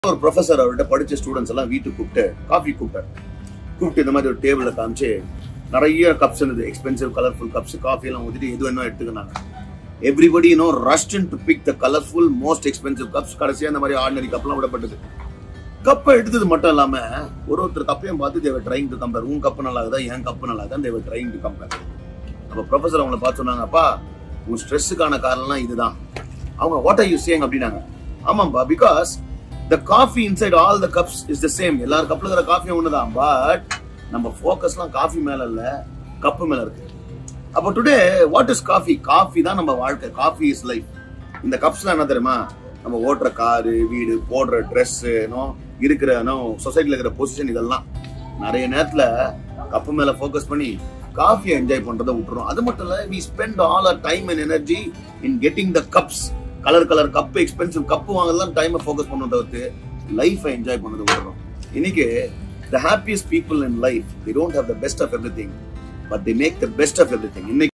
ஒரு ப்ரொஃபசர் அவர்கிட்ட படிச்ச ஸ்டூடெண்ட்ஸ் எல்லாம் வீட்டுக்கு கூப்பிட்டு காஃபி கூப்பிட்டார் கூப்பிட்டு இந்த மாதிரி ஒரு டேபிள்ல காமிச்சு நிறைய கப்ஸ் இருந்தது எக்ஸ்பென்சிவ் கலர்ஃபுல் கப்ஸ் காஃபி எல்லாம் ஊத்திட்டு எது வேணும் எடுத்துக்கினாங்க everybody no rushed to pick the colourful most expensive cups கடைசியா இந்த மாதிரி ஆர்டினரி கப்லாம் விடப்பட்டது கப்பை எடுத்தது மட்டும் இல்லாம ஒரு ஒருத்தர் கப்பையும் பார்த்து தேவை ட்ரைங் டு கம்பேர் உன் கப்பு நல்லா இருக்குதா என் கப்பு நல்லா இருக்குதா தேவை ட்ரைங் டு கம்பேர் அப்ப ப்ரொஃபசர் அவங்கள பார்த்து சொன்னாங்க அப்பா உன் ஸ்ட்ரெஸ்ஸுக்கான காரணம்லாம் இதுதான் அவங்க வாட் ஆர் யூ சேங் அப்படின்னாங்க ஆமாம்பா because the coffee inside all the cups is the same எல்லார் கப்ல இருக்கிற காஃபி ஒண்ணுதான் பட் நம்ம ஃபோக்கஸ்லாம் காஃபி மேல இல்ல கப்பு மேல இருக்கு அப்போ today what is coffee coffee தான் நம்ம வாழ்க்கை காஃபி இஸ் லைஃப் இந்த கப்ஸ்லாம் என்ன தெரியுமா நம்ம ஓட்டுற காரு வீடு போடுற ட்ரெஸ் இருக்கிற சொசைட்டில இருக்கிற பொசிஷன் இதெல்லாம் நிறைய நேரத்துல கப்பு மேல ஃபோக்கஸ் பண்ணி காஃபியை என்ஜாய் பண்றதை விட்டுறோம் அது மட்டும் இல்ல we spend all our time and energy in getting the cups colour colour cup expensive cup வாங்கலாம் டைமை ஃபோக்கஸ் பண்ண தவிர்த்து லைஃபை என்ஜாய் பண்ணதை விட்டுறோம் இன்னைக்கு the happiest people in life they don't have the best of everything but they make the best of everything இன்னைக்கு